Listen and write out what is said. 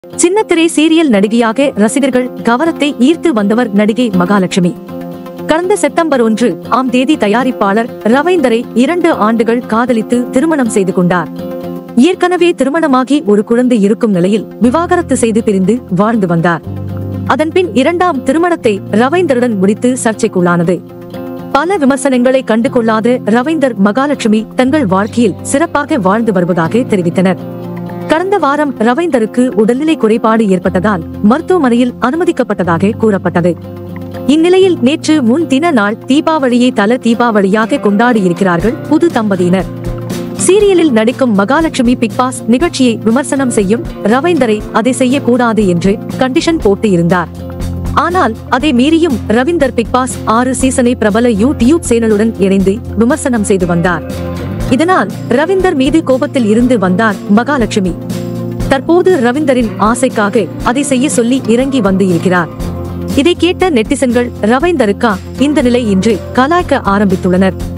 சின்னத்திரை சீரியல் நடிகையாக ரசிகர்கள் கவனத்தை ஈர்த்து வந்தவர் நடிகை மகாலட்சுமி கடந்த செப்டம்பர் ஒன்று ஆம் தேதி தயாரிப்பாளர் ரவைந்தரை இரண்டு ஆண்டுகள் காதலித்து திருமணம் செய்து கொண்டார் ஏற்கனவே திருமணமாகி ஒரு குழந்தை இருக்கும் நிலையில் விவாகரத்து செய்து பிரிந்து வாழ்ந்து வந்தார் அதன்பின் இரண்டாம் திருமணத்தை ரவைந்தருடன் முடித்து சர்ச்சைக்குள்ளானது பல விமர்சனங்களை கண்டு கொள்ளாத ரவைந்தர் மகாலட்சுமி தங்கள் வாழ்க்கையில் சிறப்பாக வாழ்ந்து வருவதாக தெரிவித்தனர் கடந்த வாரம் ரவைந்தருக்கு உடல்நிலை குறைபாடு ஏற்பட்டதால் மருத்துவமனையில் அனுமதிக்கப்பட்டதாக கூறப்பட்டது இந்நிலையில் நேற்று முன் தின நாள் தீபாவளியை தல தீபாவளியாக கொண்டாடி இருக்கிறார்கள் புது தம்பதியினர் சீரியலில் நடிக்கும் மகாலட்சுமி பிக் பாஸ் நிகழ்ச்சியை விமர்சனம் செய்யும் ரவைந்தரை அதை செய்யக்கூடாது என்று கண்டிஷன் போட்டு இருந்தார் ஆனால் அதை மீறியும் ரவீந்தர் பிக் பாஸ் ஆறு சீசனை பிரபல யூடியூப் சேனலுடன் இணைந்து விமர்சனம் செய்து வந்தார் இதனால் ரவீந்தர் மீது கோபத்தில் இருந்து வந்தார் மகாலட்சுமி தற்போது ரவீந்தரின் ஆசைக்காக அதை செய்ய சொல்லி இறங்கி வந்து இருக்கிறார் இதை கேட்ட நெட்டிசன்கள் ரவைந்தருக்கா இந்த நிலை இன்று கலாய்க்க ஆரம்பித்துள்ளனர்